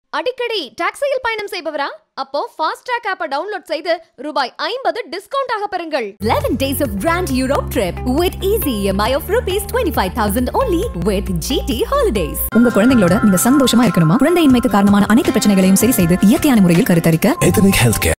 அடிக்கடி டாக்ஸியில் பயணம் செய்பவரா அப்போ ஃபாஸ்ட் ட்ராக் ஆப்பை டவுன்லோட் செய்து ரூபாய் ஐம்பது டிஸ்கவுண்ட் ஆக பெறுங்கள் 11 days of Grand Europe trip with easy EMI of rupees 25,000 only with GT Holidays. உங்க குழந்தைங்களோட நீங்க சந்தோஷமா இருக்கணுமா குழந்தையின்மைக்கு காரணமான அனைத்து பிரச்சனைகளையும் சரி செய்து இயற்கையான முறையில் கருத்தரிக்க Ethnic Healthcare.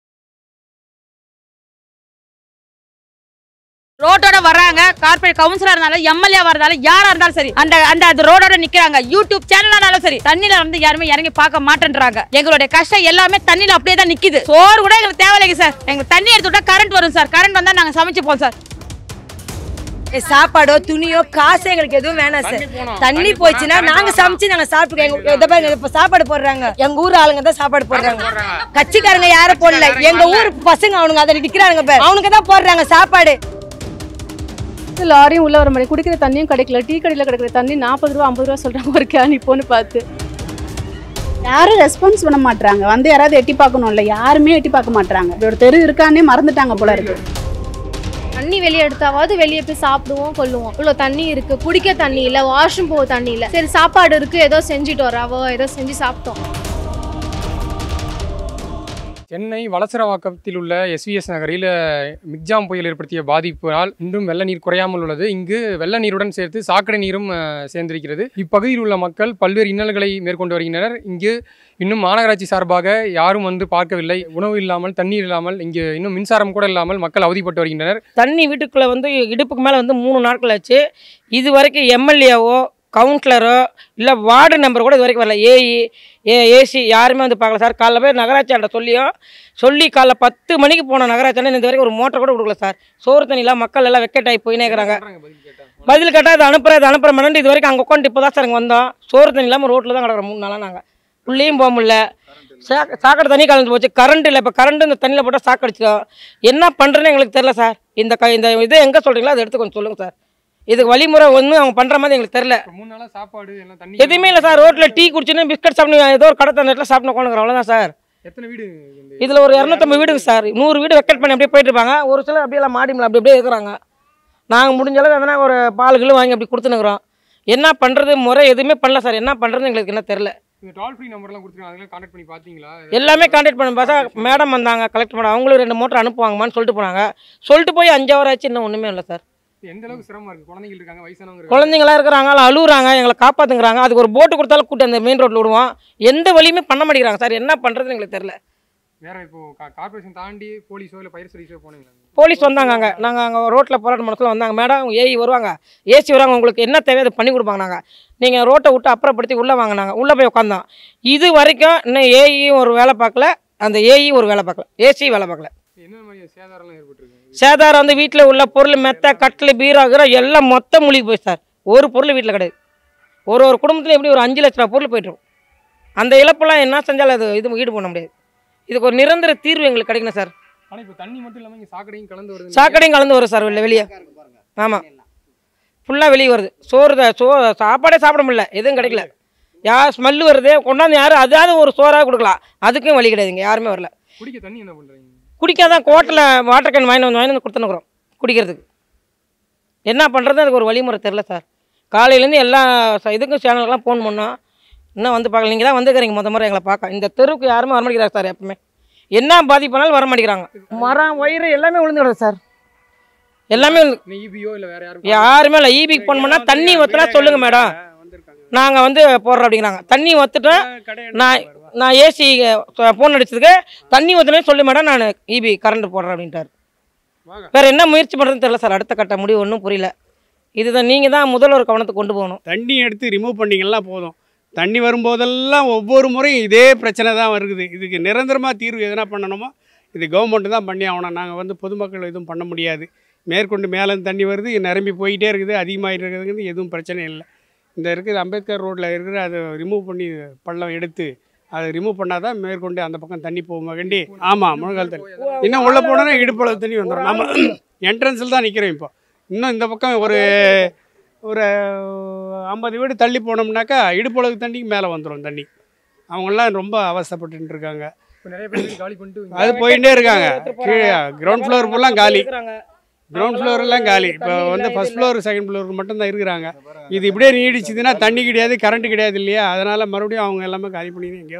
ரோட்டோட வர்றாங்க கார்பரேட் கவுன்சிலர் இருந்தாலும் எம்எல்ஏ இருந்தாலும் யாரா இருந்தாலும் சரி அந்த அந்த அந்த ரோடோட நிக்கிறாங்க யூடியூப் சேனல்னாலும் சரி தண்ணியில வந்து யாருமே இறங்கி பார்க்க மாட்டேன்றாங்க எங்களுடைய கஷ்டம் எல்லாமே தண்ணியில அப்படியே தான் நிக்குது சோறு கூட எங்களுக்கு தேவையில்லைங்க சார் எங்களுக்கு தண்ணி எடுத்து விட்டா கரண்ட் வரும் சார் கரண்ட் வந்தா நாங்க சமைச்சுப்போம் சார் சாப்பாடோ துணியோ காசு எங்களுக்கு எதுவும் வேணாம் சார் தண்ணி போச்சுன்னா நாங்க சமைச்சு நாங்க சாப்பிட்டுக்கோம் எங்க இதை பாருங்க இப்ப சாப்பாடு போடுறாங்க எங்க ஊர் ஆளுங்க தான் சாப்பாடு போடுறாங்க கட்சிக்காரங்க யாரும் போடல எங்க ஊர் பசங்க அவனுங்க அதை நிக்கிறானுங்க பாரு அவனுங்க தான் போடுறாங்க சாப்பாடு லாரியும் உள்ள வர மாதிரி குடிக்கிற தண்ணியும் கிடைக்கல டீ கடையில் கிடைக்கிற தண்ணி நாற்பது ரூபா ஐம்பது ரூபா சொல்றாங்க ஒரு கேன் இப்போன்னு பார்த்து யாரும் ரெஸ்பான்ஸ் பண்ண மாட்டாங்க வந்து யாராவது எட்டி பார்க்கணும்ல யாருமே எட்டி பார்க்க மாட்டாங்க இப்படி ஒரு தெரு இருக்கானே மறந்துட்டாங்க போல இருக்கு தண்ணி வெளியே எடுத்தாவது வெளியே போய் சாப்பிடுவோம் கொள்ளுவோம் இவ்வளோ தண்ணி இருக்கு குடிக்க தண்ணி இல்லை வாஷ்ரூம் போக தண்ணி இல்லை சரி சாப்பாடு இருக்கு ஏதோ செஞ்சுட்டு வராவோ ஏதோ செஞ்சு சாப்பிட்டோம் சென்னை வலசரவாக்கத்தில் உள்ள எஸ்விஎஸ் நகரில் மிக்ஜாம் புயல் ஏற்படுத்திய பாதிப்பினால் இன்றும் வெள்ள நீர் குறையாமல் உள்ளது இங்கு வெள்ள நீருடன் சேர்த்து சாக்கடை நீரும் அஹ், சேர்ந்திருக்கிறது இப்பகுதியில் உள்ள மக்கள் பல்வேறு இன்னல்களை மேற்கொண்டு வருகின்றனர் இங்கு இன்னும் மாநகராட்சி சார்பாக யாரும் வந்து பார்க்கவில்லை உணவு இல்லாமல் தண்ணீர் இல்லாமல் இங்கு இன்னும் மின்சாரம் கூட இல்லாமல் மக்கள் அவதிப்பட்டு வருகின்றனர் தண்ணி வீட்டுக்குள்ள வந்து இடுப்புக்கு மேல வந்து மூணு நாட்கள் ஆச்சு இது வரைக்கும் எம்எல்ஏவோ கவுன்சிலரோ இல்லை வார்டு நம்பர் கூட இது வரைக்கும் வரல ஏஇ ஏ ஏசி யாருமே வந்து பார்க்கல சார் காலைல போய் நகராட்சியாண்ட சொல்லியும் சொல்லி காலைல பத்து மணிக்கு போன நகராட்சி இது வரைக்கும் ஒரு மோட்டர் கூட கொடுக்கல சார் சோறு தண்ணிலாம் மக்கள் எல்லாம் வெக்கெட் ஆகி போயினே இருக்கிறாங்க பதில் கேட்டால் இது அனுப்புறது இது அனுப்புற மணி இது வரைக்கும் அங்கே உட்காந்து இப்போ தான் சார் இங்கே வந்தோம் சோறு தண்ணி இல்லாமல் ரோட்டில் தான் கிடக்குறோம் மூணு நாளாக நாங்கள் உள்ளேயும் போக முடியல சா சாக்கடை தண்ணி கலந்து போச்சு கரண்ட் இல்லை இப்போ கரண்ட் இந்த தண்ணியில் போட்டால் சாக்கடிச்சிடும் என்ன பண்ணுறேன்னு எங்களுக்கு தெரில சார் இந்த க இந்த இதை எங்கே சொல்கிறீங்களோ அதை எடுத்து கொஞ்சம் சொல்லுங்கள் சார் இதுக்கு வழிமுறை ஒன்றும் அவங்க பண்ணுற மாதிரி எங்களுக்கு தெரில இப்ப மூணு நாளாக சாப்பாடு எல்லாம் தண்ணி எதுவுமே இல்லை சார் ரோட்டில் டீ குடிச்சுன்னு பிஸ்கட் சாப்பிட்டு ஏதோ ஒரு கடை தண்ணத்தில் சாப்பிட்டு உட்காந்துக்கிறோம் அவ்வளோதான் சார் எத்தனை வீடு இந்த இதில் ஒரு இரநூத்தம்பது வீடுங்க சார் நூறு வீடு வெக்கெட் பண்ணி அப்படியே போயிட்டு இருப்பாங்க ஒரு சிலர் அப்படியே எல்லாம் மாடி மேல அப்படி அப்படியே இருக்கிறாங்க நாங்கள் முடிஞ்ச அளவு எதனா ஒரு பால் கிலோ வாங்கி அப்படி கொடுத்துனுக்குறோம் என்ன பண்ணுறது முறை எதுவுமே பண்ணல சார் என்ன பண்ணுறதுன்னு எங்களுக்கு என்ன தெரில இந்த டோல் ஃப்ரீ நம்பர்லாம் கொடுத்துருக்காங்க அதெல்லாம் கான்டாக்ட் பண்ணி பார்த்தீங்களா எல்லாமே கான்டாக்ட் பண்ணி பார்த்தா மேடம் வந்தாங்க கலெக்ட் பண்ண அவங்களும் ரெண்டு மோட்டர் அனுப்புவாங்கம்மான்னு சொல்லிட்டு போனாங்க சொல்லிட்டு போய் அஞ்சு ஹவர் ஆச்சு இன்னும் ஒன்றுமே இல்லை சார் எந்த அளவுக்கு சிரமமா இருக்கு குழந்தைங்க இருக்காங்க வயசானவங்க இருக்காங்க. குழந்தைங்களா இருக்கிறாங்க எல்லாம் அழுகுறாங்க எங்களை காப்பாத்துங்கிறாங்க அதுக்கு ஒரு போட்டு கொடுத்தாலும் கூட்டி அந்த மெயின் ரோட்டில் விடுவோம் எந்த வழியுமே பண்ண மாட்டேங்கிறாங்க சார் என்ன பண்ணுறதுன்னு எங்களுக்கு தெரில வேற இப்போ கார்பரேஷன் தாண்டி போலீஸோ இல்லை பயிர் சர்வீஸோ போனீங்களா போலீஸ் வந்தாங்க அங்கே நாங்கள் அங்கே ரோட்டில் போராட்டம் மனசில் வந்தாங்க மேடம் ஏஇ வருவாங்க ஏசி வருவாங்க உங்களுக்கு என்ன தேவையோ அதை பண்ணி கொடுப்பாங்க நாங்கள் நீங்கள் ரோட்டை விட்டு அப்புறப்படுத்தி உள்ளே வாங்க நாங்கள் உள்ளே போய் உட்காந்தோம் இது வரைக்கும் இன்னும் ஏஇயும் ஒரு வேலை பார்க்கல அந்த ஏஇ ஒரு வேலை பார்க்கல ஏசி வேலை பார்க்கல என்ன மாதிரி சேதாரம்லாம் ஏற்பட்டிருக்கு சேதாரம் வந்து வீட்டில் உள்ள பொருள் மெத்த கட்டில் பீரோ கீரோ எல்லாம் மொத்தம் மூழ்கி போய் சார் ஒரு பொருள் வீட்டில் கிடையாது ஒரு ஒரு குடும்பத்தில் எப்படி ஒரு அஞ்சு லட்ச ரூபா பொருள் போயிட்டுரும் அந்த இழப்பெல்லாம் என்ன செஞ்சாலும் அது இது ஈடு பண்ண முடியாது இதுக்கு ஒரு நிரந்தர தீர்வு எங்களுக்கு கிடைக்கணும் சார் ஆனா இப்போ தண்ணி மட்டும் இல்லாம இங்க சாக்கடையும் கலந்து வருது சாக்கடையும் கலந்து வரும் சார் வெளில வெளியே ஆமாம் ஃபுல்லாக வெளியே வருது சோறு தான் சோ சாப்பாடே சாப்பிட முடியல எதுவும் கிடைக்கல யார் ஸ்மெல்லு வருது கொண்டாந்து யாரும் அதாவது ஒரு சோறாக கொடுக்கலாம் அதுக்கும் வழி கிடையாதுங்க யாருமே வரல குடிக்க தண்ணி என்ன பண்றீங்க குடிக்காதான் கோட்டில் வாட்டர் கேன் வாங்கி வந்து வாங்கி வந்து கொடுத்துனுக்குறோம் குடிக்கிறதுக்கு என்ன பண்ணுறது அதுக்கு ஒரு வழிமுறை தெரில சார் காலையிலேருந்து எல்லா ச- இதுக்கும் சேனலுக்கெல்லாம் ஃபோன் பண்ணோம் இன்னும் வந்து பார்க்கல நீங்கள் தான் வந்துக்கிறீங்க முத முறை எங்களை பார்க்க இந்த தெருவுக்கு யாருமே வர மாட்டேங்கிறாங்க சார் எப்பவுமே என்ன பாதிப்புனாலும் வர மாட்டேங்கிறாங்க மரம் வயிறு எல்லாமே விழுந்து கிடக்கு சார் எல்லாமே விழுந்து- நீ இபியோ இல்லை வேற யாரும் யாருமே இல்லை ஈபிக்கு ஃபோன் பண்ணால் தண்ணி ஊற்றுனா சொல்லுங்கள் மேடம் நாங்கள் வந்து போடுறோம் அப்படிங்கிறாங்க தண்ணி ஊற்றுட்டு நான் நான் ஏசி ஃபோன் அடிச்சதுக்கு தண்ணி ஊற்றுனே சொல்லு மேடம் நான் இபி கரண்ட் போடுறேன் அப்படின்ட்டார் வேற என்ன முயற்சி பண்ணுறதுன்னு தெரியல சார் அடுத்த கட்ட முடிவு ஒன்றும் புரியல இதுதான் நீங்கள் தான் முதல்வர் கவனத்துக்கு கொண்டு போகணும் தண்ணி எடுத்து ரிமூவ் பண்ணிங்கன்னா போதும் தண்ணி வரும்போதெல்லாம் ஒவ்வொரு முறையும் இதே பிரச்சனை தான் வருது இதுக்கு நிரந்தரமாக தீர்வு எதனா பண்ணணுமோ இது கவர்மெண்ட்டு தான் பண்ணி ஆகணும் நாங்கள் வந்து பொதுமக்கள் எதுவும் பண்ண முடியாது மேற்கொண்டு மேலே தண்ணி வருது நிரம்பி போயிட்டே இருக்குது அதிகமாகிட்டு இருக்கிறதுக்கு எதுவும் பிரச்சனை இல்லை இந்த இருக்குது அம்பேத்கர் ரோட்டில் இருக்கிற அதை ரிமூவ் பண்ணி பள்ளம் எடுத்து அதை ரிமூவ் பண்ணால் தான் மேற்கொண்டு அந்த பக்கம் தண்ணி போகும் கண்டி ஆமாம் முழுகால் தண்ணி இன்னும் உள்ளே போனோன்னா இடுப்பளவு தண்ணி வந்துடும் நம்ம என்ட்ரன்ஸில் தான் நிற்கிறோம் இப்போ இன்னும் இந்த பக்கம் ஒரு ஒரு ஐம்பது வீடு தள்ளி போனோம்னாக்கா இடுப்பளவு தண்ணிக்கு மேலே வந்துடும் தண்ணி அவங்கெல்லாம் ரொம்ப அவஸ்தைப்பட்டுட்டு இருக்காங்க இப்போ நிறைய பேர் காலி பண்ணிட்டு அது போயிட்டே இருக்காங்க கீழே கிரவுண்ட் ஃப்ளோர் ஃபுல்லாக காலி கிரவுண்ட் ஃப்ளோர் எல்லாம் காலி இப்போ வந்து ஃபர்ஸ்ட் ஃப்ளோர் செகண்ட் ஃப்ளோர் மட்டும்தான் இருக்கிறாங்க இது இப்படியே நீடிச்சுதுன்னா தண்ணி கிடையாது கரண்ட் கிடையாது இல்லையா அதனால் மறுபடியும் அவங்க எல்லாமே காலி பண்ணி எங்கேயாவது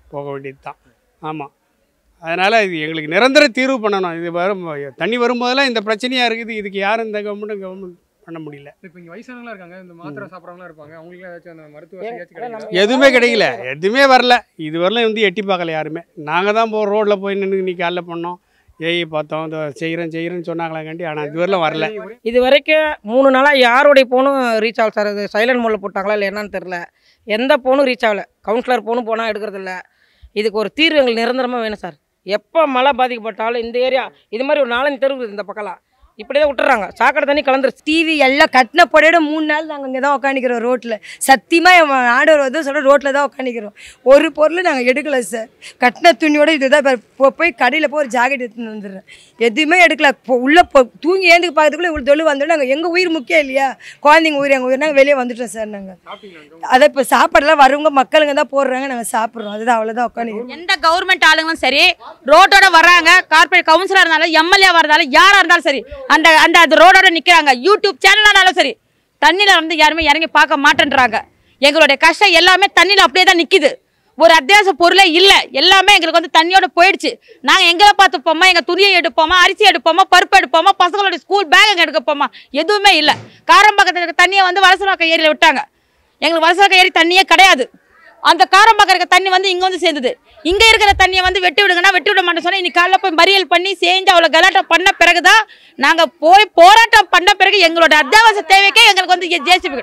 போக வேண்டியது தான் ஆமாம் அதனால் இது எங்களுக்கு நிரந்தர தீர்வு பண்ணணும் இது வரும் தண்ணி வரும்போதெல்லாம் இந்த பிரச்சனையாக இருக்குது இதுக்கு யாரும் இந்த கவர்மெண்ட்டும் கவர்மெண்ட் பண்ண முடியல இப்போ இங்கே வயசானவங்களா இருக்காங்க இந்த மாத்திரை சாப்பிட்றவங்களா இருப்பாங்க அவங்களுக்கு ஏதாச்சும் அந்த மருத்துவ வசதியாச்சும் கிடைக்குதா? எதுவுமே கிடைக்கல எதுவுமே வரல இது வரலாம் வந்து எட்டி பார்க்கல யாருமே நாங்கள் தான் போ ரோட்டில் போய் நின்று இன்னைக்கு காலைல பண்ணோம் ஏஐ பார்த்தோம் இந்த செய்கிறேன் செய்கிறேன்னு சொன்னாங்களாங்காண்டி ஆனால் இது வரலாம் வரல இது வரைக்கும் மூணு நாளாக யாருடைய ஃபோனும் ரீச் ஆகல சார் இது சைலண்ட் மோடில் போட்டாங்களா இல்லை என்னன்னு தெரில எந்த ஃபோனும் ரீச் ஆகல கவுன்சிலர் ஃபோனும் போனால் எடுக்கிறதில்ல இதுக்கு ஒரு தீர்வு எங்களுக்கு நிரந்தரமாக வேணும் சார் எப்போ மழை பாதிக்கப்பட்டாலும் இந்த ஏரியா இது மாதிரி ஒரு நாலஞ்சு தெரு இருக்குது இந்த பக்கம்லாம் இப்படியே தான் விட்டுறாங்க சாக்கடை தண்ணி கலந்துருச்சு டிவி எல்லாம் கட்டின பொடையோட மூணு நாள் நாங்கள் இங்கே தான் உட்காந்துக்கிறோம் ரோட்டில் சத்தியமாக என் ஆடவர் வந்து சொல்ல ரோட்டில் தான் உட்காந்துக்கிறோம் ஒரு பொருள் நாங்கள் எடுக்கல சார் கட்டின துணியோட இதுதான் இப்ப போ- போய் கடையில் போய் ஒரு ஜாக்கெட் எடுத்துன்னு வந்துடுறேன் எதுவுமே எடுக்கல இப்போ உள்ளே போ தூங்கி ஏந்துக்கு பார்க்கறதுக்குள்ளே இவ்வளோ தொழில் வந்தோம் நாங்கள் எங்கள் உயிர் முக்கியம் இல்லையா குழந்தைங்க உயிர் எங்கள் உயிர் நாங்கள் வெளியே வந்துட்டோம் சார் நாங்கள் அதை இப்போ சாப்பாடெல்லாம் வரவங்க மக்களுங்க தான் போடுறாங்க நாங்கள் சாப்பிட்றோம் அதுதான் அவ்வளோதான் உட்காந்துக்கிறோம் எந்த கவர்மெண்ட் ஆளுங்களும் சரி ரோட்டோட வர்றாங்க கார்பரேட் கவுன்சிலர் இருந்தாலும் எம்எல்ஏ இருந்தாலும் யாரா இருந்தாலும் சரி அந்த அந்த அது ரோடோட நிக்கிறாங்க யூடியூப் சேனலானாலும் சரி தண்ணியில வந்து யாருமே இறங்கி பார்க்க மாட்டேன்றாங்க எங்களுடைய கஷ்டம் எல்லாமே தண்ணியில அப்படியே தான் நிக்குது ஒரு அத்தியாவசிய பொருளே இல்லை எல்லாமே எங்களுக்கு வந்து தண்ணியோட போயிடுச்சு நாங்கள் எங்கே பார்த்து போமா எங்கள் துணியை எடுப்போமா அரிசி எடுப்போமா பருப்பு எடுப்போமா பசங்களோட ஸ்கூல் பேக் எங்கே எடுக்க போமா எதுவுமே இல்லை காரம்பாக்கத்தில் இருக்க தண்ணியை வந்து வலசலாக்க ஏரியில் விட்டாங்க எங்களுக்கு வலசலாக்க ஏரி தண்ணியே கிடையாது அந்த காரம்பாக்கம் இருக்க தண்ணி வந்து இங்கே வந்து சேர்ந்தது இங்கே இருக்கிற தண்ணியை வந்து வெட்டி விடுங்கன்னா வெட்டி விட மாட்டேன் சொன்னால் இன்னைக்கு காலைல போய் மறியல் பண்ணி செஞ்சு அவ்வளோ கலாட்டம் பண்ண பிறகு தான் நாங்கள் போய் போராட்டம் பண்ண பிறகு எங்களோட அத்தியாவசிய தேவைக்கே எங்களுக்கு வந்து ஜேசிபி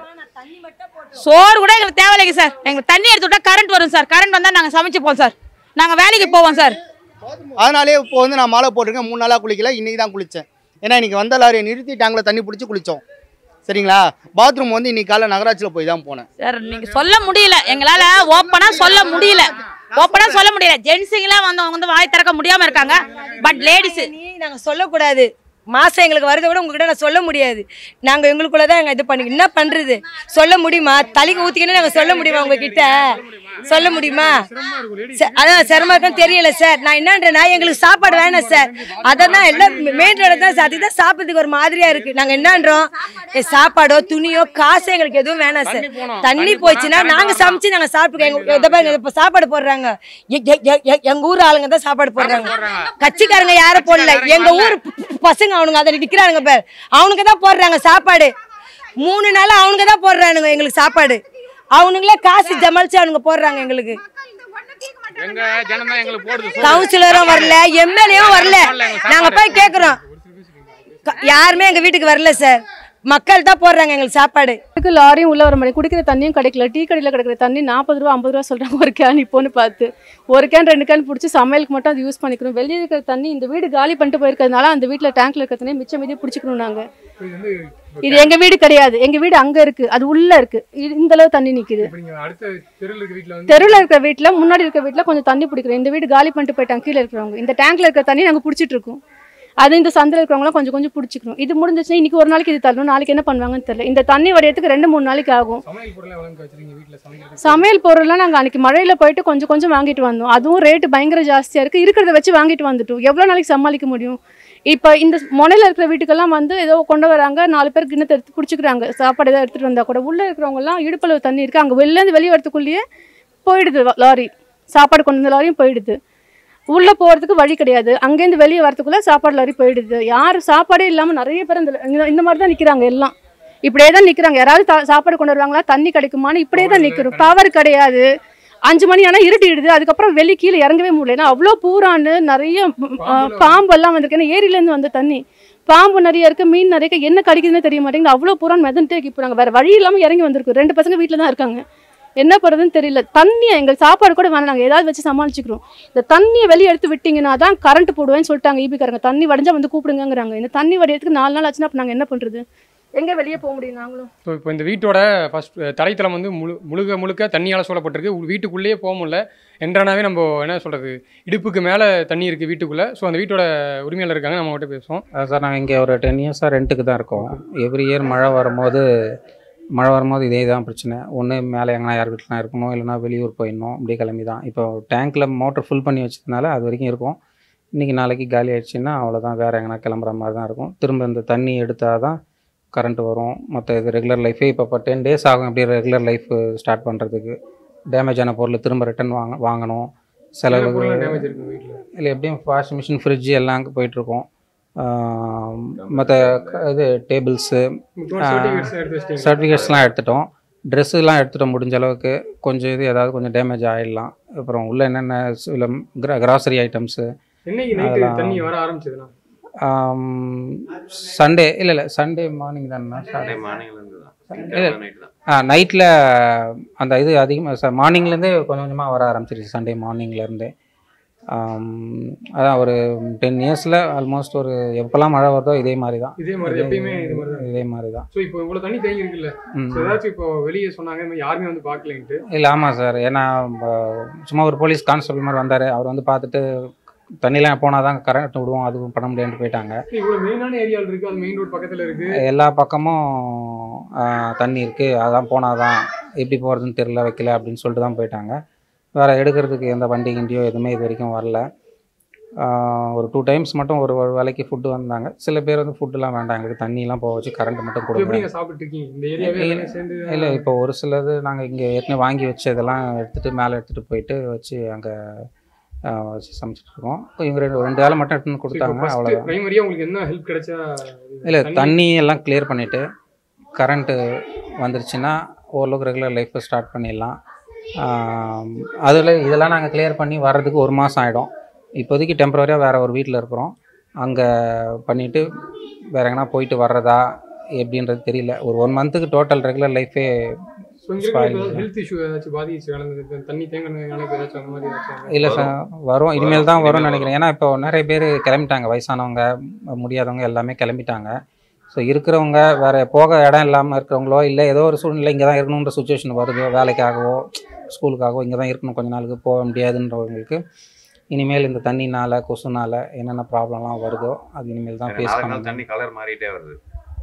சோறு கூட எங்களுக்கு தேவையில்லைங்க சார் எங்களுக்கு தண்ணி எடுத்து விட்டா கரண்ட் வரும் சார் கரண்ட் வந்தால் நாங்கள் சமைச்சுப்போம் சார் நாங்கள் வேலைக்கு போவோம் சார் அதனாலே இப்போ வந்து நான் மாலை போட்டிருக்கேன் மூணு நாளாக குளிக்கல இன்னைக்கு தான் குளித்தேன் ஏன்னா இன்னைக்கு வந்த லாரியை நிறுத்தி டேங்கில் தண்ணி பிடிச்சி குளித்தோம் சரிங்களா பாத்ரூம் வந்து இன்னைக்கு காலைல நகராட்சியில் போய் தான் போனேன் சார் நீங்க சொல்ல முடியல எங்களால ஓப்பனா சொல்ல முடியல ஓப்பனா சொல்ல முடியல ஜென்ஸுங்களாம் வந்து அவங்க வந்து வாய் திறக்க முடியாம இருக்காங்க பட் லேடிஸ் நாங்கள் சொல்லக்கூடாது மாதம் எங்களுக்கு வரதை விட உங்ககிட்ட நான் சொல்ல முடியாது நாங்கள் எங்களுக்குள்ள தான் நாங்கள் இது பண்ணி என்ன பண்ணுறது சொல்ல முடியுமா தலைக்கு ஊற்றிக்கணும் நாங்கள் சொல்ல முடியுமா உங்ககிட்ட சொல்ல முடியுமா ச- அதான் சிரமம் இருக்குன்னு தெரியல சார் நான் என்னன்றேன்னா எங்களுக்கு சாப்பாடு வேணாம் சார் அதை தான் எல்லாம் மெயின் ரோட தான் சார் அதுதான் சாப்பிட்றதுக்கு ஒரு மாதிரியா இருக்கு நாங்கள் என்னன்றோம் ஏ, சாப்பாடோ துணியோ காசு எங்களுக்கு எதுவும் வேணாம் சார் தண்ணி போச்சுன்னா நாங்கள் சமைச்சு நாங்கள் சாப்பிட்டுக்கோம் எங்க இதை பாருங்க இப்போ சாப்பாடு போடுறாங்க எ- எ- எ- எ- எங்க ஊர் ஆளுங்க தான் சாப்பாடு போடுறாங்க கட்சிக்காரங்க யாரும் போடல எங்க ஊர் ப- பசங்க அவனுங்க அதை நிக்கிறானுங்க பேர் அவனுங்க தான் போடுறாங்க சாப்பாடு மூணு நாள் அவனுங்க தான் போடுறானுங்க எங்களுக்கு சாப்பாடு அவனுங்களே காசு ஜமாளிச்சு அவனுங்க போடுறாங்க எங்களுக்கு எங்க ஜனம் தான் எங்களுக்கு போடுது கவுன்சிலரும் வரல எம்எல்ஏவும் வரல நாங்க போய் கேக்குறோம் க- யாருமே எங்க வீட்டுக்கு வரல சார் மக்கள் தான் போடுறாங்க எங்களுக்கு சாப்பாடு இதுக்கு லாரியும் உள்ள வர முடியும் குடிக்கிற தண்ணியும் கிடைக்கல டீ கடையில் கிடைக்கிற தண்ணி நாற்பது ரூபா ஐம்பது ரூபா சொல்றாங்க ஒரு கேன் இப்போன்னு பார்த்து ஒரு கேன் ரெண்டு கேன் பிடிச்சி சமையலுக்கு மட்டும் அது யூஸ் பண்ணிக்கணும் வெளியே இருக்கிற தண்ணி இந்த வீடு காலி பண்ணிட்டு போயிருக்கிறதுனால அந்த வீட்டில் டேங்க்ல இருக்கிற தண்ணி மிச்சம் மீதி பிடிச்சிக்கணும் நாங்க இது எங்க வீடு கிடையாது எங்க வீடு அங்க இருக்கு அது உள்ள இருக்கு இது- இந்த அளவு தண்ணி நிக்குது இப்போ நீங்க அடுத்த தெருவில் இருக்க வீட்டில் வந்து தெருவில் இருக்கிற வீட்டில் முன்னாடி இருக்கிற வீட்டில் கொஞ்சம் தண்ணி பிடிக்கிறோம் இந்த வீடு காலி பண்ணிட்டு போயிட்டாங்க கீழே இருக்கிறவங்க இந்த டேங்க்ல இருக்கிற தண்ணி நாங்கள் பிடிச்சிட்டு இருக்கோம் அது இந்த சந்தில் இருக்கிறவங்களாம் கொஞ்சம் கொஞ்சம் பிடிச்சிக்கிறோம் இது முடிஞ்சிச்சுன்னா இன்னைக்கு ஒரு நாளைக்கு இது தரணும் நாளைக்கு என்ன பண்ணுவாங்கன்னு தெரியல இந்த தண்ணி வடியத்துக்கு ரெண்டு மூணு நாளைக்கு ஆகும் சமையல் பொருளை வளர்ந்து வச்சிருக்கீங்க வீட்டில் சமைக்கிறது சமையல் பொருள்லாம் நாங்கள் அன்னைக்கு மழையில் போயிட்டு கொஞ்சம் கொஞ்சம் வாங்கிட்டு வந்தோம் அதுவும் ரேட்டு பயங்கர ஜாஸ்தியாக இருக்குது இருக்கிறத வச்சு வாங்கிட்டு வந்துட்டோம் எவ்வளோ நாளைக்கு சமாளிக்க முடியும் இப்போ இந்த முனையில் இருக்கிற வீட்டுக்கெல்லாம் வந்து ஏதோ கொண்டு வராங்க நாலு பேர் கிண்ணத்தை எடுத்து பிடிச்சிக்கிறாங்க சாப்பாடு ஏதாவது எடுத்துகிட்டு வந்தால் கூட உள்ளே இருக்கிறவங்கலாம் இடுப்பளவு தண்ணி இருக்குது அங்கே வெளிலேருந்து வெளியே வரத்துக்குள்ளேயே போயிடுது வ- லாரி சாப்பாடு கொண்டு வந்த லாரியும் போயிடுது உள்ளே போகிறதுக்கு வழி கிடையாது அங்கேருந்து வெளியே வரதுக்குள்ளே சாப்பாடு லாரி போயிடுது யார் சாப்பாடே இல்லாமல் நிறைய பேர் இந்த இந்த- இந்த மாதிரி தான் நிற்கிறாங்க எல்லாம் இப்படியே தான் நிற்கிறாங்க யாராவது தா- சாப்பாடு கொண்டு வருவாங்களா தண்ணி கிடைக்குமான்னு இப்படியே தான் நிற்கிறோம் பவர் கிடையாது அஞ்சு மணி ஆனால் இருட்டிடுது அதுக்கப்புறம் வெளியே கீழே இறங்கவே முடியல ஏன்னா அவ்வளோ பூரான்னு நிறைய ம், ஆ, பாம்பெல்லாம் வந்திருக்கு ஏன்னா ஏரியிலேருந்து வந்த தண்ணி பாம்பு நிறைய இருக்கு மீன் நிறைய இருக்கு என்ன கடிக்குதுன்னு தெரிய மாட்டேங்குது அவ்வளோ பூரான் மிதந்துட்டே இப்போ நாங்கள் வேற வழி இல்லாமல் இறங்கி வந்திருக்கோம் ரெண்டு பசங்க வீட்டில் தான் இருக்காங்க என்ன பண்ணுறதுன்னு தெரியல தண்ணியை எங்கள் சாப்பாடு கூட வேணாம் நாங்கள் ஏதாவது வச்சு சமாளிச்சுக்கிறோம் இந்த தண்ணியை வெளியே எடுத்து விட்டீங்கன்னா தான் கரண்ட் போடுவேன்னு சொல்லிட்டாங்க ஈபிக்காரங்க தண்ணி வடிஞ்சா வந்து கூப்பிடுங்கங்கிறாங்க இந்த தண்ணி வடியத்துக்கு நாலு நாள் ஆச்சுன்னா அப்போ நாங்கள் என்ன பண்ணுறது எங்கே வெளியே போக முடியும் நாங்களும் ஸோ இப்போ இந்த வீட்டோட ஃபர்ஸ்ட் தரைத்தளம் வந்து முழு முழுக்க முழுக்க தண்ணியால் சூழப்பட்டிருக்கு உள் வீட்டுக்குள்ளேயே போக முடியல என்றானாவே நம்ம என்ன சொல்கிறது இடுப்புக்கு மேலே தண்ணி இருக்குது வீட்டுக்குள்ளே ஸோ அந்த வீட்டோட உரிமையாளர் இருக்காங்க நம்ம கிட்ட பேசுவோம் அதான் சார் நாங்கள் இங்கே ஒரு டென் இயர்ஸாக ரெண்ட்டுக்கு தான் இருக்கோம் எவ்ரி இயர் மழை வரும்போது மழை வரும்போது இதே தான் பிரச்சனை ஒன்று மேலே எங்கன்னா யார் வீட்டில் இருக்கணும் இல்லைனா வெளியூர் போயிடணும் அப்படியே கிளம்பி தான் இப்போ டேங்க்கில் மோட்டர் ஃபுல் பண்ணி வச்சதுனால அது வரைக்கும் இருக்கும் இன்றைக்கி நாளைக்கு காலி ஆயிடுச்சுன்னா அவ்வளோதான் வேறு எங்கன்னா கிளம்புற மாதிரி தான் இருக்கும் திரும்ப இந்த தண்ணி எடுத்தால் தான் கரண்ட் வரும் மற்ற இது ரெகுலர் லைஃபே இப்போ டென் டேஸ் ஆகும் அப்படியே ரெகுலர் லைஃப் ஸ்டார்ட் பண்ணுறதுக்கு டேமேஜ் ஆன பொருள் திரும்ப ரிட்டர்ன் வாங்க வாங்கணும் செலவுக்கு பொருள்லாம் damage இருக்கு உங்க வீட்ல? இல்லை எப்படியும் வாஷிங் மிஷின் ஃப்ரிட்ஜ் எல்லாம் போயிட்டுருக்கோம் மற்ற இது டேபிள்ஸு முக்கியமா certificates எடுத்து வச்சிட்டீங்க. சர்டிஃபிகேட்ஸ்லாம் எடுத்துட்டோம் ட்ரெஸ்ஸுலாம் எடுத்துட்டோம் முடிஞ்ச அளவுக்கு கொஞ்சம் இது ஏதாவது கொஞ்சம் டேமேஜ் ஆகிடலாம் அப்புறம் உள்ள என்னென்ன இல்லை கிராசரி ஐட்டம்ஸு என்னைக்கு நைட்டு தண்ணி வர ஆரம்பிச்சதுன்னா சண்டே இல்லை இல்லை சண்டே மார்னிங் தானே Sunday morning ல இருந்து தான். இல்லை night தான். ஆ நைட்டில் அந்த இது அதிகமாக மார்னிங்லேருந்தே கொஞ்சம் கொஞ்சமாக வர ஆரம்பிச்சிருச்சு சண்டே மார்னிங்லேருந்தே அதான் ஒரு டென் இயர்ஸில் ஆல்மோஸ்ட் ஒரு எப்போல்லாம் மழை வருதோ இதே மாதிரி தான் இதே மாதிரி எப்பயுமே இது மாதிரி தான் இதே மாதிரி தான் ஸோ இப்போ இவ்வளோ தண்ணி தேங்கி இருக்குல்ல ம். ஸோ ஏதாச்சும் இப்போ வெளியே சொன்னாங்க இந்த மாதிரி யாருமே வந்து பார்க்கலன்ட்டு இல்லை ஆமாம் சார் ஏன்னா ப- சும்மா ஒரு போலீஸ் கான்ஸ்டபிள் மாதிரி வந்தார் அவர் வந்து பார்த்துட்டு தண்ணிலாம் போனால் தான் கரண்ட் விடுவோம் அதுவும் பண்ண முடியாதுன்னு போயிட்டாங்க இவ்வளோ மெயினான ஏரியாவில் இருக்கு அது மெயின் ரோட் பக்கத்தில் இருக்கு எல்லா பக்கமும் ஆ, தண்ணி இருக்குது அதான் போனால் தான் எப்படி போகிறதுன்னு தெரில வைக்கல அப்படின்னு சொல்லிட்டு தான் போயிட்டாங்க வேறு எடுக்கிறதுக்கு எந்த வண்டி கிண்டியோ எதுவுமே இது வரைக்கும் வரல ஆ, ஒரு டூ டைம்ஸ் மட்டும் ஒரு ஒரு வேலைக்கு ஃபுட்டு வந்தாங்க சில பேர் வந்து ஃபுட்டுலாம் வேண்டாம் எங்களுக்கு தண்ணிலாம் போக வச்சு கரண்ட் மட்டும் இப்போ கொடுங்க எப்படி நீங்கள் சாப்பிட்டு இருக்கீங்க இந்த ஏரியாவே எல்லாமே சேர்ந்து இல்லை இப்போ ஒரு சிலது நாங்கள் இங்கே ஏற்கனவே வாங்கி வச்சதெல்லாம் எடுத்துகிட்டு மேலே எடுத்துகிட்டு போயிட்டு வச்சு அங்கே வச்சு சமைச்சிட்டு இருக்கோம் இப்போ இவங்க ரெண்டு ரெண்டு வேலை மட்டும் எடுத்துன்னு கொடுத்தாங்க அவ்வளோதான் பிரைமரியா உங்களுக்கு என்ன ஹெல்ப் கிடைச்சா இல்லை தண்ணி எல்லாம் கிளியர் பண்ணிவிட்டு கரண்ட்டு வந்துருச்சுன்னா ஓரளவுக்கு ரெகுலர் லைஃப்பை ஸ்டார்ட் பண்ணிடலாம் அதில் இதெல்லாம் நாங்கள் கிளியர் பண்ணி வர்றதுக்கு ஒரு மாதம் ஆகிடும் இப்போதைக்கு டெம்பரரியாக வேறு ஒரு வீட்டில் இருக்கிறோம் அங்கே பண்ணிவிட்டு வேறு எங்கன்னா போயிட்டு வர்றதா எப்படின்றது தெரியல ஒரு ஒன் மந்த்துக்கு டோட்டல் ரெகுலர் லைஃபே ஸோ இங்கே ஹெல்த் இஷ்யூ ஏதாச்சும் பாதிச்சு கலந்து தண்ணி தேங்கினால இப்போ ஏதாச்சும் அந்த மாதிரி ஏதாச்சும் இல்லை சார் வரும் இனிமேல் தான் வரும்னு நினைக்கிறேன் ஏன்னா இப்போ நிறைய பேர் கிளம்பிட்டாங்க வயசானவங்க முடியாதவங்க எல்லாமே கிளம்பிட்டாங்க ஸோ இருக்கிறவங்க வேறு போக இடம் இல்லாமல் இருக்கிறவங்களோ இல்லை ஏதோ ஒரு சூழ்நிலை இங்கே தான் இருக்கணுன்ற சுச்சுவேஷன் வருதோ வேலைக்காகவோ ஸ்கூலுக்காகவோ இங்கே தான் இருக்கணும் கொஞ்ச நாளுக்கு போக முடியாதுன்றவங்களுக்கு இனிமேல் இந்த தண்ணினால கொசுனால என்னென்ன ப்ராப்ளம்லாம் வருதோ அது இனிமேல் தான் ஃபேஸ் நாளுக்கு நாள் பண்ணணும் தண்ணி கலர் மாறிட்டே வருது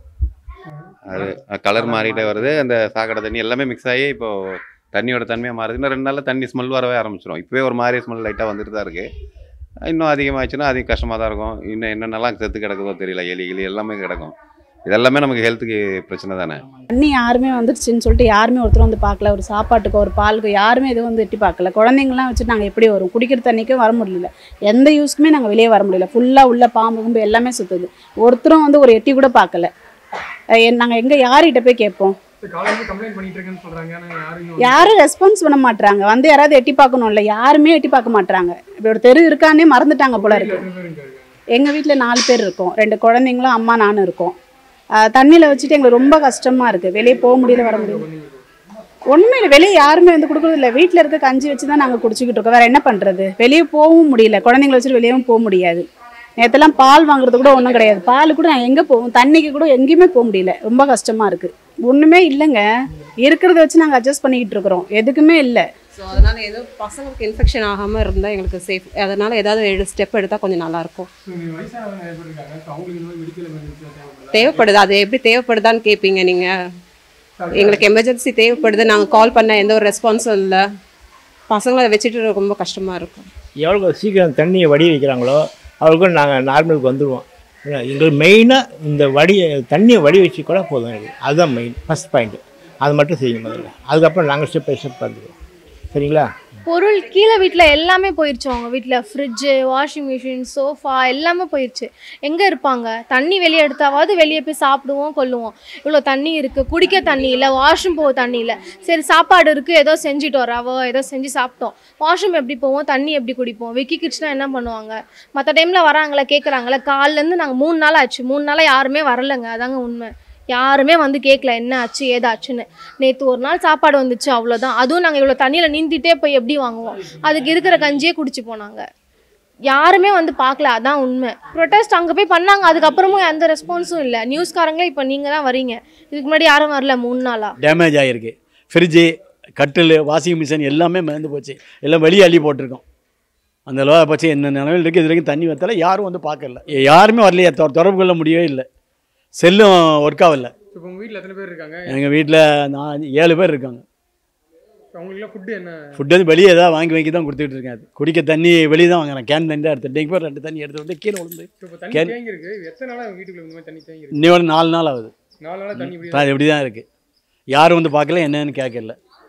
அது கலர் மாறிட்டே வருது அந்த சாக்கடை தண்ணி எல்லாமே மிக்ஸ் ஆகி இப்போ தண்ணியோட தன்மையாக மாறுது இன்னும் ரெண்டு நாளில் தண்ணி ஸ்மெல் வரவே ஆரம்பிச்சிடும் இப்போவே ஒரு மாதிரி ஸ்மெல் லைட்டாக வந்துட்டு தான் இருக்குது இன்னும் அதிகமாகிடுச்சுன்னா அதிகம் கஷ்டமாக தான் இருக்கும் இன்னும் என்னென்னலாம் செத்து கிடக்குதோ தெரியல எலி கிளி எல்லாமே கிடக்கும் இதெல்லாமே நமக்கு ஹெல்த்துக்கு பிரச்சனை தானே தண்ணி யாருமே வந்துருச்சுன்னு சொல்லிட்டு யாருமே ஒருத்தர் வந்து பார்க்கல ஒரு சாப்பாட்டுக்கு ஒரு பாலுக்கு யாருமே எதுவும் வந்து எட்டி பார்க்கல குழந்தைங்களாம் வச்சுட்டு நாங்கள் எப்படி வரும் குடிக்கிற தண்ணிக்கும் வர முடியல எந்த யூஸ்க்குமே நாங்கள் வெளியே வர முடியல ஃபுல்லாக உள்ள பாம்பு கும்பு எல்லாமே சுற்றுது ஒருத்தரும் வந்து ஒரு எட்டி கூட பார்க்கல நாங்கள் எங்கே யார்கிட்ட போய் கேட்போம் காலையில கம்ப்ளைண்ட் பண்ணிட்டு இருக்கேன்னு சொல்றாங்க ஆனால் யாரும் இன்னும் யாரும் ரெஸ்பான்ஸ் பண்ண மாட்றாங்க வந்து யாராவது எட்டி பார்க்கணும்ல யாருமே எட்டி பார்க்க மாட்றாங்க இப்படி ஒரு தெரு இருக்கானே மறந்துட்டாங்க போல இருக்கு எங்கள் வீட்டில் நாலு பேர் இருக்கோம் ரெண்டு குழந்தைங்களும் அம்மா நானும் இருக்கோம் தண்ணியில் வச்சுட்டு எங்களுக்கு ரொம்ப கஷ்டமாக இருக்குது வெளியே போக முடியல வர முடியல ஒன்றுமே இல்லை வெளியே யாருமே வந்து கொடுக்குறது இல்லை வீட்டில் இருக்க கஞ்சி வச்சு தான் நாங்கள் குடிச்சிக்கிட்டு இருக்கோம் வேறு என்ன பண்ணுறது வெளியே போகவும் முடியல குழந்தைங்கள வச்சுட்டு வெளியவும் போக முடியாது நேற்றுலாம் பால் வாங்குறது கூட ஒன்றும் கிடையாது பால் கூட நான் எங்கே போவோம் தண்ணிக்கு கூட எங்கேயுமே போக முடியல ரொம்ப கஷ்டமாக இருக்குது ஒன்றுமே இல்லைங்க இருக்கிறத வச்சு நாங்கள் அட்ஜஸ்ட் பண்ணிக்கிட்டு இருக்கிறோம் எதுக்குமே இல்லை ஸோ அதனால ஏதோ பசங்களுக்கு இன்ஃபெக்ஷன் ஆகாமல் இருந்தால் எங்களுக்கு சேஃப் அதனால ஏதாவது ஸ்டெப் எடுத்தால் கொஞ்சம் நல்லாயிருக்கும் வயசானவங்க நிறைய பேர் இருக்காங்க ஸோ அவங்களுக்கு இந்த மாதிரி மெடிக்கல் எமர்ஜென்சி தேவைப்படுது அது எப்படி தேவைப்படுதான்னு கேட்பீங்க நீங்கள் எங்களுக்கு எமர்ஜென்சி தேவைப்படுது நாங்கள் கால் பண்ண எந்த ஒரு ரெஸ்பான்ஸும் இல்லை பசங்களை அதை வச்சுட்டு ரொம்ப கஷ்டமாக இருக்கும் எவ்வளோ சீக்கிரம் தண்ணியை வடி வைக்கிறாங்களோ அவளுக்கும் நாங்கள் நார்மலுக்கு வந்துடுவோம் ஏன்னா எங்களுக்கு மெயினாக இந்த வடி தண்ணியை வடி வச்சு கூட போதும் எனக்கு அதுதான் மெயின் ஃபஸ்ட் பாயிண்ட்டு அது மட்டும் செய்யுங்க முதல்ல அதுக்கப்புறம் நாங்கள் ஸ்டெப் பை ஸ்டெப் பார்த்துக்குவோம் சரிங்களா பொருள் கீழே வீட்டில் எல்லாமே போயிடுச்சு அவங்க வீட்டில் ஃப்ரிட்ஜு வாஷிங் மிஷின் சோஃபா எல்லாமே போயிடுச்சு எங்கே இருப்பாங்க தண்ணி வெளியே எடுத்தாவது வெளியே போய் சாப்பிடுவோம் கொள்ளுவோம் இவ்வளோ தண்ணி இருக்குது குடிக்க தண்ணி இல்லை வாஷ்ரூம் போக தண்ணி இல்லை சரி சாப்பாடு இருக்குது ஏதோ செஞ்சுட்டோம் ரவை ஏதோ செஞ்சு சாப்பிட்டோம் வாஷ்ரூம் எப்படி போவோம் தண்ணி எப்படி குடிப்போம் விக்கி கிட்ஸ்னா என்ன பண்ணுவாங்க மற்ற டைமில் வராங்களா கேட்குறாங்களா காலிலேருந்து நாங்கள் மூணு நாள் ஆச்சு மூணு நாளாக யாருமே வரலைங்க அதாங்க உண்மை யாருமே வந்து கேட்கல என்ன ஆச்சு ஏதாச்சுன்னு நேற்று ஒரு நாள் சாப்பாடு வந்துச்சு அவ்வளோதான் அதுவும் நாங்கள் இவ்வளோ தண்ணியில் நீந்திட்டே போய் எப்படி வாங்குவோம் அதுக்கு இருக்கிற கஞ்சியே குடிச்சு போனாங்க யாருமே வந்து பார்க்கல அதான் உண்மை ப்ரொட்டஸ்ட் அங்கே போய் பண்ணாங்க அதுக்கப்புறமும் எந்த ரெஸ்பான்ஸும் இல்லை நியூஸ்காரங்களே இப்போ நீங்கள் தான் வரீங்க இதுக்கு முன்னாடி யாரும் வரல மூணு நாளாக டேமேஜ் ஆகிருக்கு ஃப்ரிட்ஜு கட்டில் வாஷிங் மிஷின் எல்லாமே மிதந்து போச்சு எல்லாம் வெளியே அள்ளி போட்டிருக்கோம் அந்த லோவை பற்றி என்ன நிலவில் இருக்குது இது வரைக்கும் தண்ணி வத்தால யாரும் வந்து பார்க்கல யாருமே வரலையே தொ- தொடர்பு கொள்ள முடியவே இல்லை செல்லும் ஒர்க் ஆகல இப்போ உங்கள் வீட்டில் எத்தனை பேர் இருக்காங்க எங்கள் வீட்டில் நான் ஏழு பேர் இருக்காங்க அவங்களுக்குலாம் ஃபுட்டு என்ன ஃபுட்டு வந்து வெளியே ஏதாவது வாங்கி வாங்கி தான் கொடுத்துட்டு இருக்கேன் அது குடிக்க தண்ணி வெளியே தான் வாங்குறேன் கேன் தண்ணி தான் எடுத்து டெங்கு பேர் ரெண்டு தண்ணி எடுத்து வந்து கீழே விழுந்து இப்போ தண்ணி கேன் தேங்கி இருக்கு எத்தனை நாளாக வீட்டுக்குள்ள இந்த மாதிரி தண்ணி தேங்கி இருக்கு இன்னும் ஒரு நாலு நாள் ஆகுது நாலு நாளாக தண்ணி இப்படி அது இப்படி தான் இருக்குது யாரும் வந்து பார்க்கல என்னன்னு கேட்கல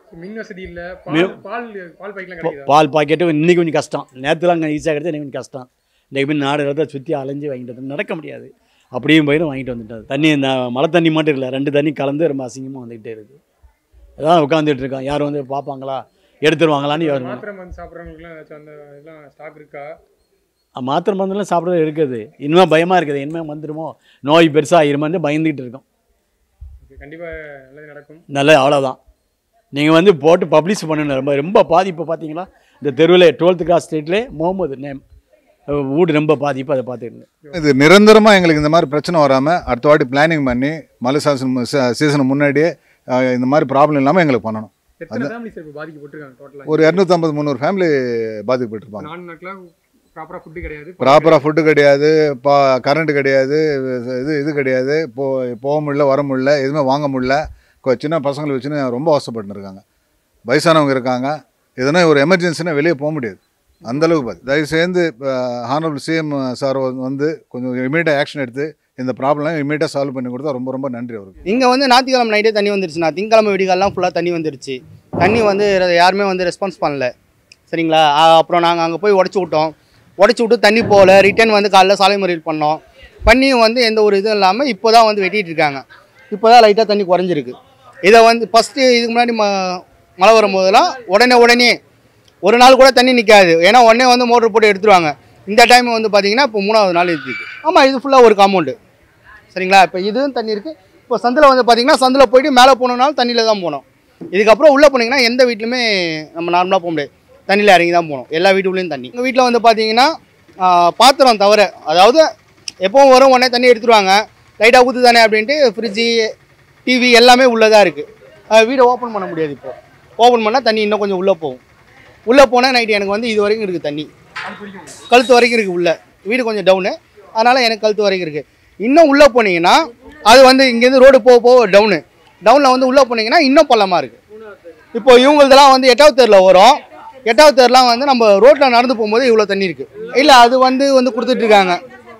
மின் வசதி இல்ல மின்- பால் பால் பால் பைக்லாம் பா- கிடைக்குதா பால் பாக்கெட்டு இன்னைக்கு கொஞ்சம் கஷ்டம் நேற்றுலாம் அங்கே ஈஸியாக கிடச்சி இன்னைக்கு கொஞ்சம் கஷ்டம் இன்றைக்கு போய் நாடு இடத்த சுற்றி அலைஞ்சு வாங்கிட்டு வந்து நடக்க முடியாது அப்படியும் போய் வாங்கிட்டு வந்துட்டோம் தண்ணி இந்த மழை தண்ணி மட்டும் இல்லை ரெண்டு தண்ணி கலந்து ரொம்ப அசிங்கமாக வந்துக்கிட்டே இருக்குது அதான் உட்காந்துட்டு இருக்கோம் யாரும் வந்து பார்ப்பாங்களா எடுத்துருவாங்களான்னு யோசனை மாத்திரை மருந்து சாப்பிட்றவங்களுக்குலாம் ஏதாச்சும் அந்த இதெல்லாம் ஸ்டாக் இருக்கா மாத்திரை மருந்துலாம் சாப்பிட்றது இருக்குது இனிமேல் பயமாக இருக்குது இனிமேல் வந்துடுமோ நோய் பெருசாக ஆயிருமான்னு பயந்துக்கிட்டு இருக்கோம் Okay, கண்டிப்பா நல்லது நடக்கும் நல்ல அவ்வளோதான் நீங்கள் வந்து போட்டு பப்ளிஷ் பண்ணணும் ரொம்ப ரொம்ப பாதிப்பு பார்த்தீங்களா இந்த தெருவில் டுவெல்த் கிளாஸ் ஸ்ட்ரீட்லேயே முகமது நேம் வீடு ரொம்ப பாதிப்பு அதை பார்த்துக்கிட்டு இது நிரந்தரமாக எங்களுக்கு இந்த மாதிரி பிரச்சனை வராமல் அடுத்த வாட்டி பிளானிங் பண்ணி மழை சாசன் சீசன் முன்னாடியே அஹ், இந்த மாதிரி ப்ராப்ளம் இல்லாமல் எங்களுக்கு பண்ணணும் எத்தனை அது ஃபேமிலிஸ் இப்போ பாதிக்கப்பட்டிருக்காங்க டோட்டலா ஒரு இரநூத்தம்பது முந்நூறு ஃபேமிலி பாதிக்கப்பட்டிருப்பாங்க நாலு நாட்களாக ப்ராப்பரா ஃபுட்டு கிடையாது ப்ராப்பராக ஃபுட்டு கிடையாது பா கரண்ட் கிடையாது இது இது கிடையாது போ போக முடியல வர முடியல எதுவுமே வாங்க முடியல கொ- சின்ன பசங்களை வச்சுன்னு ரொம்ப அவசப்பட்டு இருக்காங்க வயசானவங்க இருக்காங்க எதனா ஒரு எமர்ஜென்சினா வெளியே போக முடியாது அந்த அளவுக்கு பாதி தயவு சேர்ந்து ஹானரபிள் சிஎம் சார் வந்து கொஞ்சம் இமீடியட்டாக ஆக்ஷன் எடுத்து இந்த ப்ராப்ளம் இமீடியட்டாக சால்வ் பண்ணி கொடுத்தா ரொம்ப ரொம்ப நன்றி அவருக்கு இங்கே வந்து ஞாயிற்றுக்கிழமை நைட்டே தண்ணி வந்துருச்சுண்ணா திங்கக்கிழமை விடிகாலாம் ஃபுல்லாக தண்ணி வந்துருச்சு தண்ணி வந்து யாருமே வந்து ரெஸ்பான்ஸ் பண்ணல சரிங்களா ஆ, அப்புறம் நாங்கள் அங்கே போய் உடச்சி விட்டோம் உடச்சி விட்டு தண்ணி போகல ரிட்டர்ன் வந்து காலைல சாலை மறியல் பண்ணோம் பண்ணியும் வந்து எந்த ஒரு இதுவும் இல்லாமல் இப்போ தான் வந்து வெட்டிட்டு இருக்காங்க இப்போ தான் லைட்டாக தண்ணி குறைஞ்சிருக்கு இதை வந்து ஃபஸ்ட்டு இதுக்கு முன்னாடி ம மழை வரும்போதெல்லாம் உடனே உடனே ஒரு நாள் கூட தண்ணி நிற்காது ஏன்னா உடனே வந்து மோட்டர் போட்டு எடுத்துருவாங்க இந்த டைம் வந்து பார்த்தீங்கன்னா இப்போ மூணாவது நாள் இருக்குது ஆமாம் இது ஃபுல்லாக ஒரு காம்பவுண்டு சரிங்களா இப்போ இதுவும் தண்ணி இருக்குது இப்போ சந்தில் வந்து பார்த்தீங்கன்னா சந்தில் போயிட்டு மேலே போகணுன்னாலும் தண்ணியில் தான் போகணும் இதுக்கப்புறம் உள்ளே போனீங்கன்னா எந்த வீட்லையுமே நம்ம நார்மலாக போக முடியாது தண்ணியில் இறங்கி தான் போகணும் எல்லா வீட்டுக்குள்ளேயும் தண்ணி எங்கள் வீட்டில் வந்து பார்த்தீங்கன்னா ஆ, பாத்திரம் தவிர அதாவது எப்பவும் வரும் உடனே தண்ணி எடுத்துருவாங்க லைட்டாக ஊற்று தானே அப்படின்ட்டு ஃப்ரிட்ஜு டிவி எல்லாமே உள்ளே தான் இருக்குது வீடை ஓப்பன் பண்ண முடியாது இப்போ ஓப்பன் பண்ணால் தண்ணி இன்னும் கொஞ்சம் உள்ளே போகும் உள்ளே போனால் நைட்டு எனக்கு வந்து இது வரைக்கும் இருக்குது தண்ணி கழுத்து வரைக்கும் இருக்குது உள்ள வீடு கொஞ்சம் டவுனு அதனால் எனக்கு கழுத்து வரைக்கும் இருக்குது இன்னும் உள்ளே போனீங்கன்னா அது வந்து இங்கேருந்து ரோடு போக போக டவுனு டவுனில் வந்து உள்ளே போனீங்கன்னா இன்னும் பள்ளமாக இருக்குது இப்போ இவங்களதெல்லாம் வந்து எட்டாவது தெருவில் வரும் எட்டாவது தெருலாம் வந்து நம்ம ரோட்டில் நடந்து போகும்போது இவ்வளோ தண்ணி இருக்குது இல்லை அது வந்து வந்து கொடுத்துட்ருக்காங்க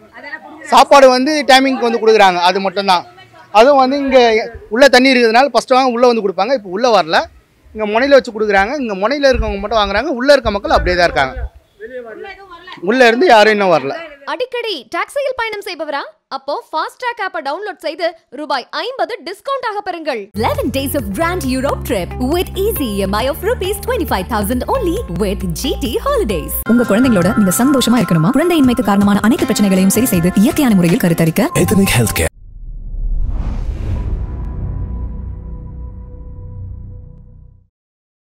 சாப்பாடு வந்து டைமிங்க்கு வந்து கொடுக்குறாங்க அது மட்டும்தான் அதுவும் வந்து இங்கே உள்ளே தண்ணி இருக்கிறதுனால ஃபஸ்ட்டு வாங்க உள்ளே வந்து கொடுப்பாங்க இப்போ உள்ளே வரல இங்கே முனையில் வச்சு கொடுக்குறாங்க இங்கே முனையில் இருக்கவங்க மட்டும் வாங்குறாங்க உள்ளே இருக்க மக்கள் அப்படியே தான் இருக்காங்க உள்ளே இருந்து யாரும் இன்னும் வரல அடிக்கடி டாக்ஸியில் பயணம் செய்பவரா அப்போ ஃபாஸ்ட் ட்ராக் ஆப்பை டவுன்லோட் செய்து ரூபாய் ஐம்பது டிஸ்கவுண்ட் ஆக பெறுங்கள் 11 days of Grand Europe trip with easy EMI of rupees 25,000 only with GT Holidays. உங்க குழந்தைங்களோட நீங்க சந்தோஷமா இருக்கணுமா குழந்தையின்மைக்கு காரணமான அனைத்து பிரச்சனைகளையும் சரி செய்து இயற்கையான முறையில் கருத்தரிக்க Ethnic Healthcare